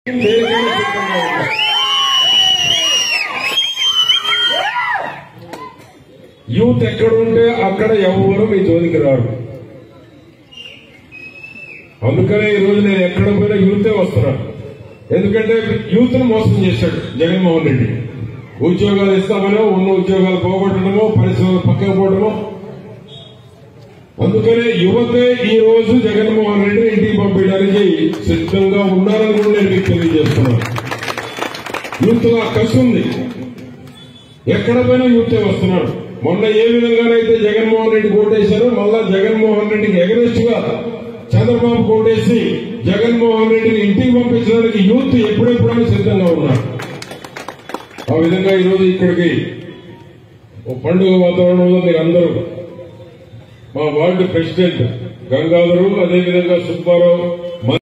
దేనికైనా సిద్ధంగా ఉన్నారు. యూత్ ఎక్కడ ఉంటే అక్కడ ఎవరు మీ జోలికి రారు అందుకనే ఈ రోజు నేను ఎక్కడ పోయినా యూతే వస్తున్నాను ఎందుకంటే యూత్ ను మోసం చేశాడు జగన్మోహన్ రెడ్డి ఉద్యోగాలు ఇస్తామనో ఉన్న ఉద్యోగాలు పోగొట్టడమో పరిశ్రమలు పక్కకు పోవడమో అందుకనే యువతే ఈ రోజు జగన్మోహన్ రెడ్డి ఇంటికి పంపించడానికి సిద్ధంగా ఉన్నారని కూడా నేను మీకు తెలియజేస్తున్నాను యూత్ లో ఆ కసి ఉంది ఎక్కడ పోయినా యూతే వస్తున్నాడు మొన్న ఏ విధంగానైతే జగన్మోహన్ రెడ్డి కోటేశారో మళ్ళా జగన్మోహన్ రెడ్డికి ఎగరెస్ట్ గా చంద్రబాబు కోటేసి జగన్మోహన్ రెడ్డిని ఇంటికి పంపించడానికి యూత్ ఎప్పుడెప్పుడైనా సిద్ధంగా ఉన్నారు ఆ విధంగా ఈరోజు ఇక్కడికి ఓ పండుగ వాతావరణంలో మీరు అందరూ మా వార్డు ప్రెసిడెంట్ గంగాధరు అదేవిధంగా సుబ్బారావు